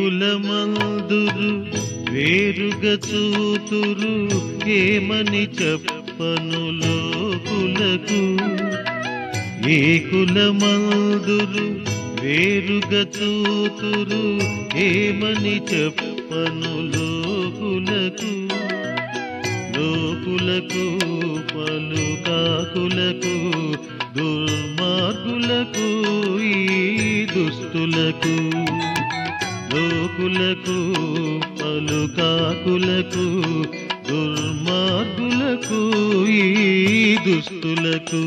కులమందురు వేరుగా చూతురు ఏమని చెప్పను లోకులకు ఏ కులమందురు వేరుగా చూతురు ఏమని చెప్పను లోకులకు లోకులకు పలుకాకులకు దుర్మార్గులకు ఈ దుస్తులకు లోకులకు పలుకాకులకు దుర్మార్గులకు ఈ దుస్తులకు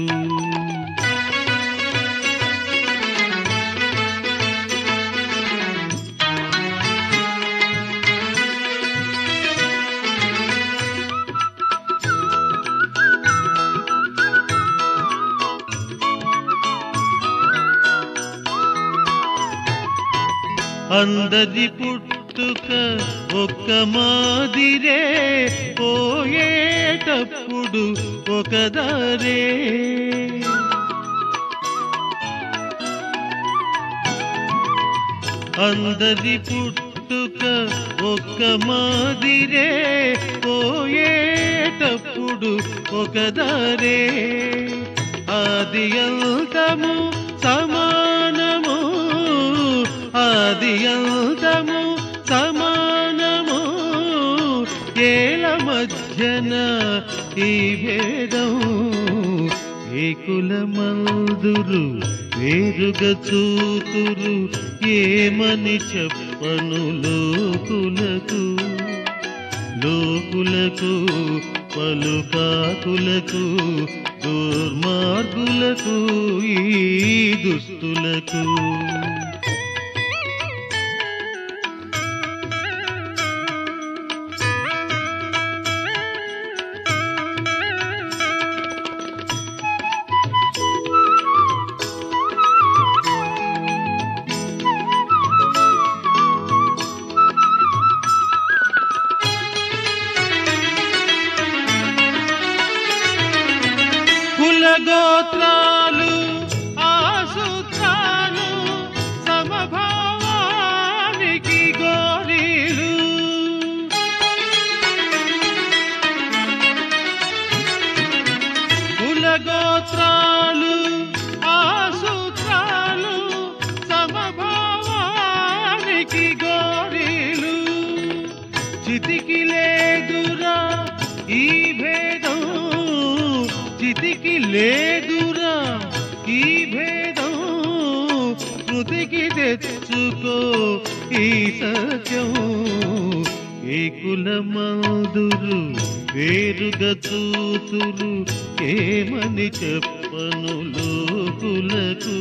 అందది పుట్టుక ఒక్క మాదిరే పోయేటప్పుడు ఒక దారే అందది పుట్టుక ఒక్క మాదిరే పోయేటప్పుడు ఒక దారే ఆది అంతము సమానము ఆది అంతము సమానము ఏల మధ్యన ఈ భేదం ఏ కులమందురు వేరుగా చూతురు ఏమని చెప్పను లోకులకు లోకులకు పలుకాకులకు దుర్మార్గులకు ఈ దుస్తులకు కులగోత్రాలు ఆసూత్రాలు సమభావానికి గోరీలు కులగోత్రాలు ఆసూత్రాలు సమభావానికి గోరీలు చితికి లేదురా ఈ భేదం చితికి లేదురా ఈ భేదం శృతికి తెచ్చుకో ఈ సత్యం ఏ కులమందురు వేరుగా చూతురు ఏమని చెప్పను లోకులకు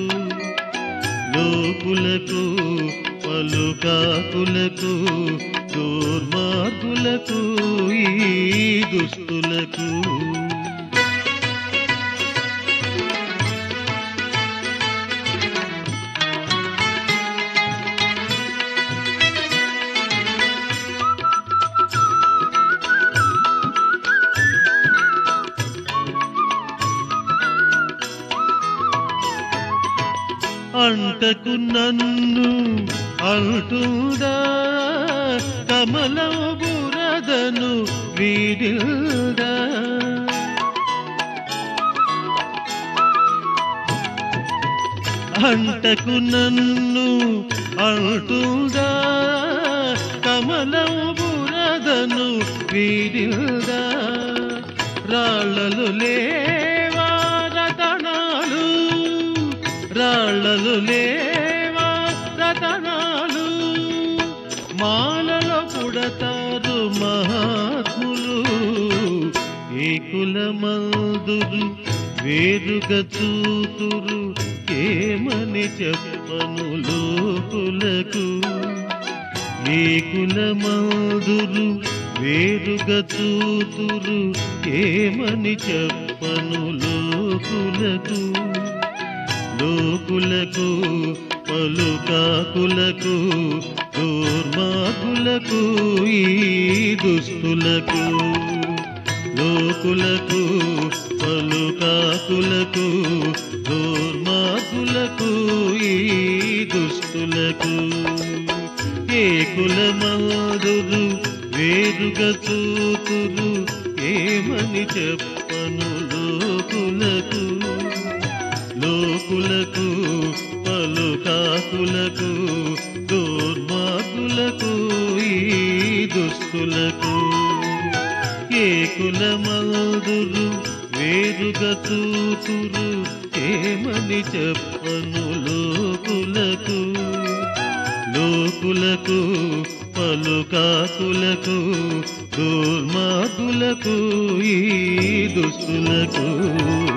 లోకులకు పలుకాకులకు దుర్మార్గులకు ఈ దుస్తులకు అంటకు నన్ను అంటుందా కమలం బురదను వీడిల్దా అంటకు నన్ను అంటుందా కమలం బురదను వీడిల్దా రాళ్ళలు లేవా రతనాలు రాళ్ళలు లేవా రతనాలు మాలలో పుడతారు మహాత్ములు ఏ కులమందురు వేరుగా చూతురు ఏమని చెప్పను లోకులకు ఏ కులమందురు వేరుగా చూతురు ఏమని చెప్పను లోకులకు లోకులకు పలుకాకులకు దుర్మార్గులకు ఈ దుస్తులకు లోకులకు పలుకాకులకు దుర్మార్గులకు ఈ దుస్తులకు ఏ కులమందురు వేరుగా చూతురు ఏమని చెప్పను లోకులకు లోకులకు పలుకాకులకు దుర్మార్గులకు ఈ దుస్తులకు ఏ కులమందురు వేరుగా చూతురు ఏమని చెప్పను లోకులకు లోకులకు పలుకాకులకు దుర్మార్గులకు ఈ దుస్తులకు